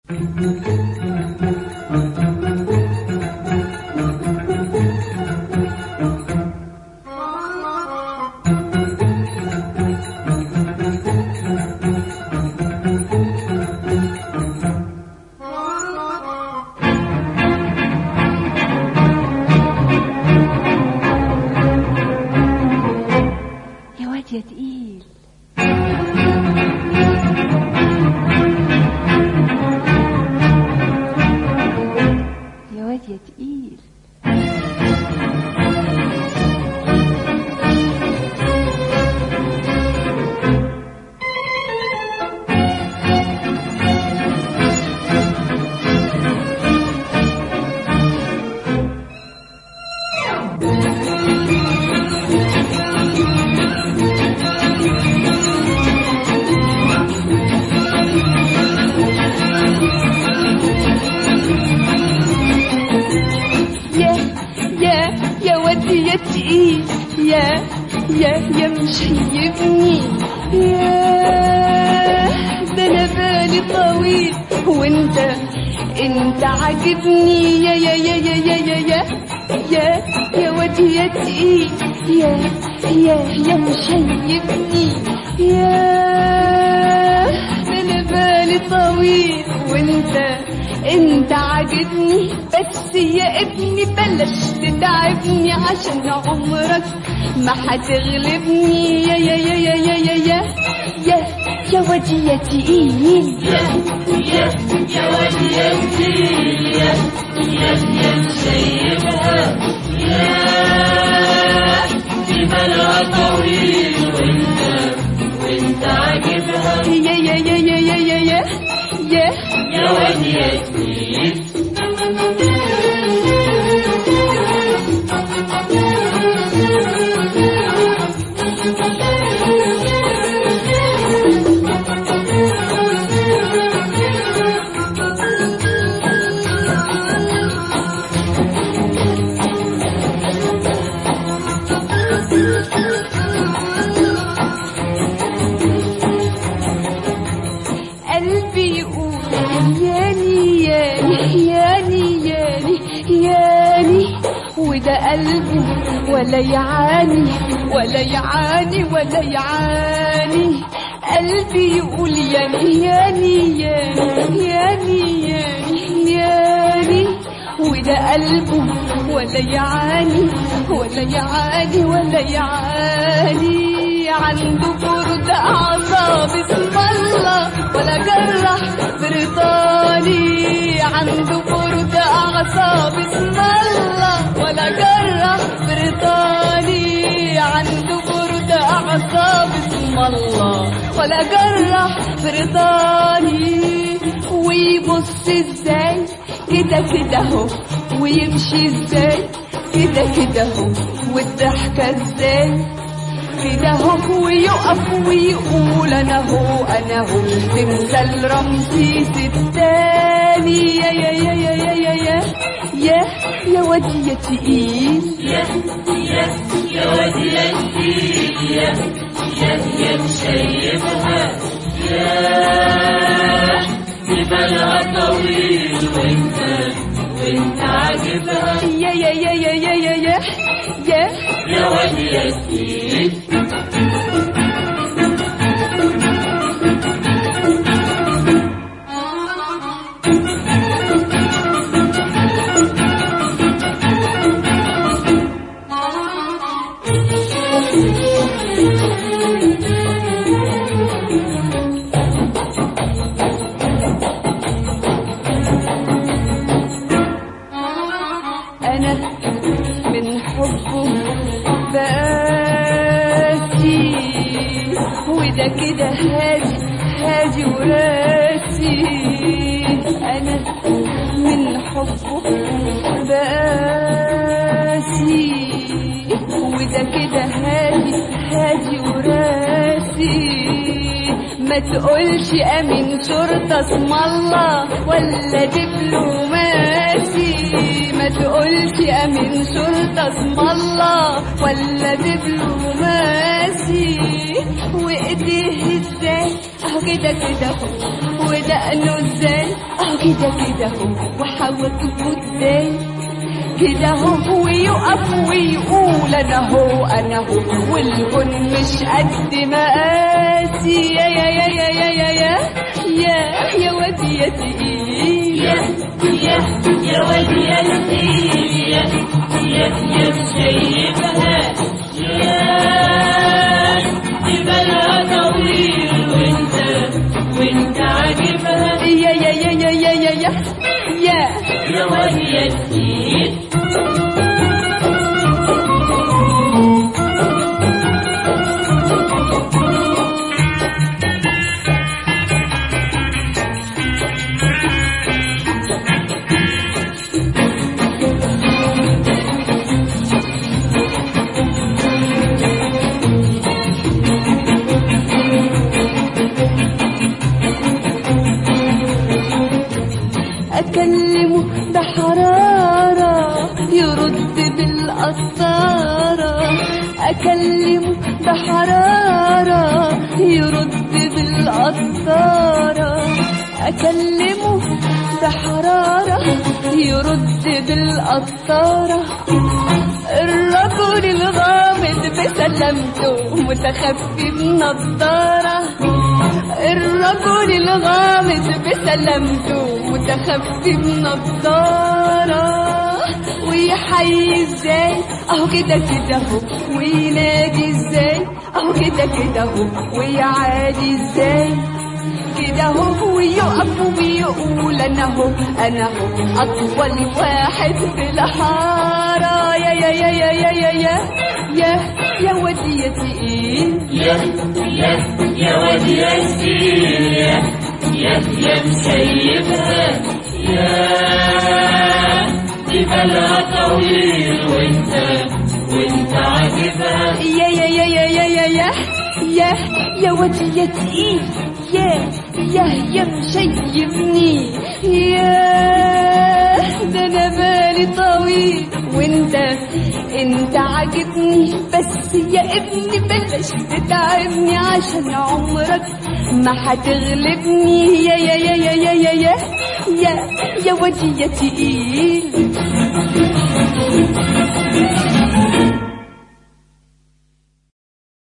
يا واد يا تقيل يا واد يا تقيل يا يا يا ودي يا تقيل يا يا يا مش هيبني يا ده انا بالي طويل وانت انت عاجبني يا يا يا يا يا يا يا يا يا ودي يا تقيل يا يا يا مش هيبني يا ده انا بالي طويل وانت انت عاجبني بس يا ابني بلاش تتعبني عشان عمرك ما هتغلبني يا يا يا يا يا يا يا يا يا ودي يا تقيل يا يا يا يا يا يا يا يا قلبي يقول ياني ياني ياني ياني ياني وده قلبه ولا يعاني ولا يعاني ولا يعاني قلبي يقول ياني ياني ياني ياني ياني ياني وده قلبه ولا يعاني ولا يعاني ولا يعاني عنده برد أعصاب اسم الله ولا جرح بريطاني عنده برد أعصاب اسم الله ولا جرح بريطاني عنده برد أعصاب اسم الله ولا جرح بريطاني ويبص ازاي كده كده اهو ويمشي ازاي كده كده اهو والضحكة ازاي كده هو ويقف ويقول انا هو انا هو تمثال رمسيس التاني يا يا يا يا يا يا يا يا يا ودي يا تقيل يا يا يا يا يا يا يا يا انا من حبه باسي وده كده هادي هادي وراسي انا من حبه باسي وده كده هادي هادي وراسي ما تقولش امين شرطة اسم الله ولا دبلوماسي ما تقولش امين شرطة اسم الله ولا دبلوماسي وايديه ازاي اهو كده كده اهو ودقنه ازاي اهو كده كده هو وحواجبه ازاي كده هو ويقف ويقول انا هو انا هو والكون مش قد مقاسي يا يا يا يا يا يا يا يا يا ودي يا تقيل يا يا يا ولي يا لطيف يا يا يا مشيبها يا جبلها طويل وانت وانت عاجبها يا يا يا يا يا يا يا يا يا ولي يا لطيف أكلمه بحرارة يرد بالقطارة أكلمه بحرارة يرد بالقطارة أكلمه بحرارة يرد بالقطارة الرجل الغامض بسلامته متخفي بنضارة الرجل الغامض بسلامته متخفي بنضارة ويحيي ازاي اهو كده كده اهو وينادي ازاي اهو كده كده اهو ويعادي ازاي كده هو ويقف ويقول انا هو انا هو اطول واحد في الحاره يا يا يا يا يا يا يا يا يا ودي يا تقيل يا يا يا ولي يا لطيف يا يا يا مشيبها يا جبلها طويل وانت وانت عاجبها يا يا يا يا يا يا يا يا يا ودي يا تقيل يا يا يا مشيبني يا ده انا بالي طويل وانت انت عاجبني بس يا ابني بلاش تتعبني عشان عمرك ما هتغلبني يا يا يا يا يا يا يا يا يا ودي يا تقيل